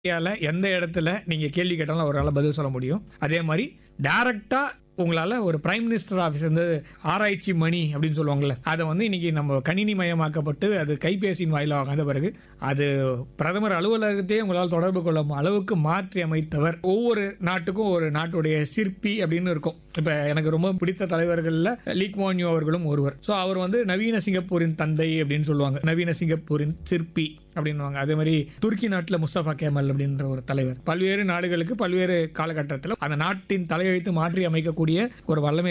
இந்தியால எந்த இடத்துல நீங்க கேள்வி கேட்டாலும் அவரால் பதில் சொல்ல முடியும் அதே மாதிரி டைரக்டா உங்களால ஒரு பிரைம் மினிஸ்டர் ஆஃபீஸ் வந்து ஆராய்ச்சி மணி அப்படின்னு சொல்லுவாங்கல்ல அதை வந்து இன்னைக்கு நம்ம கணினி மயமாக்கப்பட்டு அது கைபேசியின் வாயிலாக வந்த பிறகு அது பிரதமர் அலுவலகத்தையே உங்களால் தொடர்பு கொள்ளும் அளவுக்கு மாற்றி அமைத்தவர் ஒவ்வொரு நாட்டுக்கும் ஒரு நாட்டுடைய சிற்பி அப்படின்னு இருக்கும் இப்போ எனக்கு ரொம்ப பிடித்த தலைவர்களில் லீக் மோன்யூ அவர்களும் ஒருவர் ஸோ அவர் வந்து நவீன சிங்கப்பூரின் தந்தை அப்படின்னு சொல்லுவாங்க நவீன சிங்கப்பூரின் சிற்பி அப்படின்னுவாங்க அதே மாதிரி துருக்கி நாட்டில் முஸ்தபா கேமல் அப்படின்ற ஒரு தலைவர் பல்வேறு நாடுகளுக்கு பல்வேறு காலகட்டத்தில் அந்த நாட்டின் தலையெழுத்து மாற்றி அமைக்கக்கூடிய ஒரு வல்லமை